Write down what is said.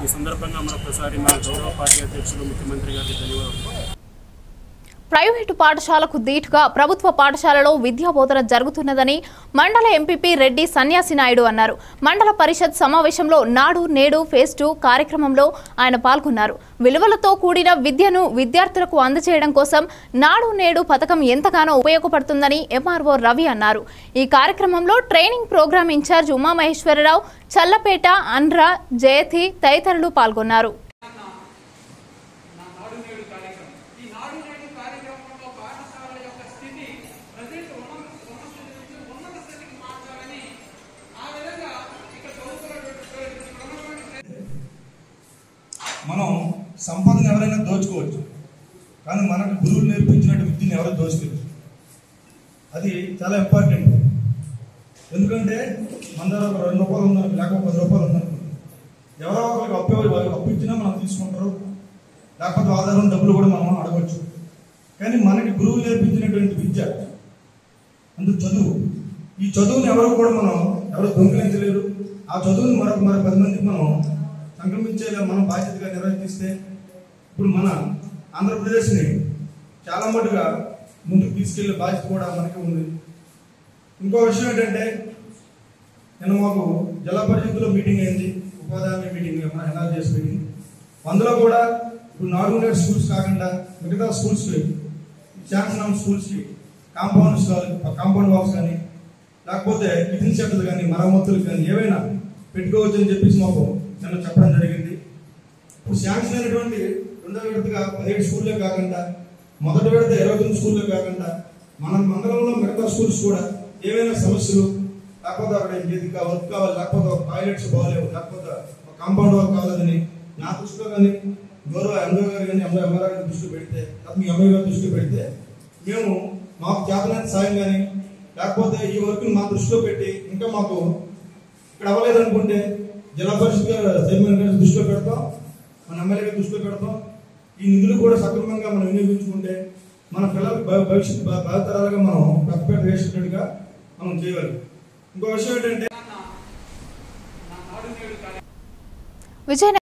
ఈ సందర్భంగా మరొకసారి మన గౌరవ పార్టీ అధ్యక్షులు ముఖ్యమంత్రి గారికి ధన్యవాదాలు ప్రైవేటు పాఠశాలకు ధీటుగా ప్రభుత్వ పాఠశాలలో విద్యా బోధన జరుగుతున్నదని మండల ఎంపీపీ రెడ్డి సన్యాసి నాయుడు అన్నారు మండల పరిషత్ సమావేశంలో నాడు నేడు ఫేస్ టూ కార్యక్రమంలో ఆయన పాల్గొన్నారు విలువలతో కూడిన విద్యను విద్యార్థులకు అందజేయడం కోసం నాడు నేడు పథకం ఎంతగానో ఉపయోగపడుతుందని ఎంఆర్ఓ రవి అన్నారు ఈ కార్యక్రమంలో training programme incharge Umamaheswara Rao Challapeta అన్రా జయతి తదితరులు పాల్గొన్నారు మనం సంపదను ఎవరైనా దోచుకోవచ్చు కానీ మనకు గురువులు నేర్పించినట్టు విద్యను ఎవరు దోచుకోవచ్చు అది చాలా ఇంపార్టెంట్ ఎందుకంటే మన దగ్గర ఒక రెండు రూపాయలు ఉందనుకో లేకపోతే పది రూపాయలు ఉందనుకో ఎవరో ఒకరికి అప్పు ఇవ్వాలి, అప్పు ఇచ్చినా మనం తీసుకుంటారు లేకపోతే ఆధారం డబ్బులు కూడా మనం అడగవచ్చు కానీ మనకి గురువులు నేర్పించినటువంటి విద్య అందుకు చదువు ఈ చదువుని ఎవరు కూడా మనం ఎవరు దొంగిలించలేరు ఆ చదువుని మరొక మరో పది మందికి మనం సంక్రమించేలా మనం బాధ్యతగా నిర్వహిస్తే ఇప్పుడు మన ఆంధ్రప్రదేశ్ని చాలా మటుగా ముందుకు తీసుకెళ్లే బాధ్యత కూడా మనకి ఉంది ఇంకో విషయం ఏంటంటే నేను మాకు జిల్లా పరిషత్తులో మీటింగ్ అయింది ఉపాధి హామీ మీటింగ్ మన ఎన్ఆర్జీఎస్ మీటింగ్ అందులో కూడా ఇప్పుడు నాలుగు నేడు స్కూల్స్ కాకుండా మిగతా స్కూల్స్కి శాంక్షన్ స్కూల్స్కి కాంపౌండ్స్ కాంపౌండ్ వాల్స్ కానీ లేకపోతే కిచెన్ సెట్లు కానీ మరమ్మతులు కానీ ఏవైనా పెట్టుకోవచ్చు అని చెప్పేసి మాకు నిన్న చెప్పడం జరిగింది ఇప్పుడు శాంక్షన్ అయినటువంటి రెండో విడతగా పదిహేడు స్కూల్లే కాకుండా మొదటి విడత ఇరవై తొమ్మిది స్కూల్లే కాకుండా మన మండలంలో మిగతా స్కూల్స్ కూడా ఏవైనా సమస్యలు లేకపోతే అక్కడ ఏది కా- వర్క్ కావాలి లేకపోతే ఒక టాయిలెట్స్ బాగాలేవు లేకపోతే ఒక కాంపౌండ్ వర్క్ కావాలని నా దృష్టిలో కానీ గౌరవ ఎంఓ గారు కానీ ఎంఓ ఎంఆర్ గారి దృష్టిలో పెడితే లేకపోతే మీ ఎంఓ గారి దృష్టిలో పెడితే మేము మాకు చేతనైన సాయం కానీ లేకపోతే ఈ వర్క్ని మా దృష్టిలో పెట్టి ఇంకా మాకు ఇక్కడ అవ్వలేదు అనుకుంటే జిల్లా పరిషత్ గారు చైర్మన్ గారి దృష్టిలో పెడతాం మన ఎమ్మెల్యే గారి దృష్టిలో పెడతాం ఈ నిధులు కూడా సక్రమంగా మనం వినియోగించుకుంటే మన పిల్లల భ- భవిష్యత్ భ- భావితరాలుగా మనం పెద్దపేట వేసేటట్టుగా మనం చేయగలం ఇంకో విషయం ఏంటంటే విజయనగరం